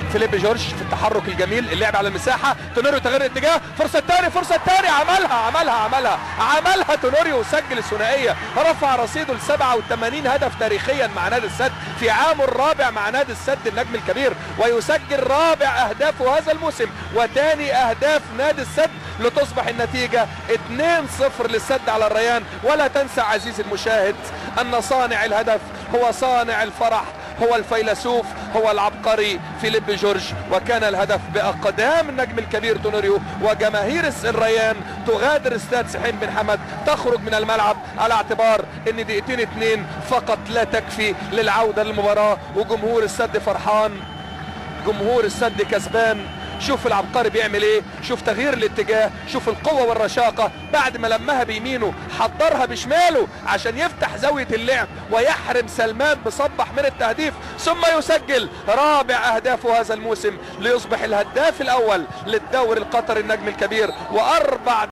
فيليب جورج في التحرك الجميل اللعب على المساحه تونوريو تغير الاتجاه فرصه تاني فرصه تاني عملها عملها عملها عملها تونوريو وسجل الثنائيه رفع رصيده ل 87 هدف تاريخيا مع نادي السد في عامه الرابع مع نادي السد النجم الكبير ويسجل رابع اهدافه هذا الموسم وتاني اهداف نادي السد لتصبح النتيجة 2-0 للسد على الريان ولا تنسى عزيزي المشاهد أن صانع الهدف هو صانع الفرح هو الفيلسوف هو العبقري فيليب جورج وكان الهدف بأقدام النجم الكبير تونوريو وجماهير الريان تغادر استاد سحيم بن حمد تخرج من الملعب على اعتبار ان دقيقتين اتنين فقط لا تكفي للعودة للمباراة وجمهور السد فرحان جمهور السد كسبان شوف العبقري بيعمل ايه شوف تغيير الاتجاه شوف القوة والرشاقة بعد ما لمها بيمينه حضرها بشماله عشان يفتح زاوية اللعب ويحرم سلمان بصبح من التهديف ثم يسجل رابع اهدافه هذا الموسم ليصبح الهداف الاول للدوري القطري النجم الكبير واربع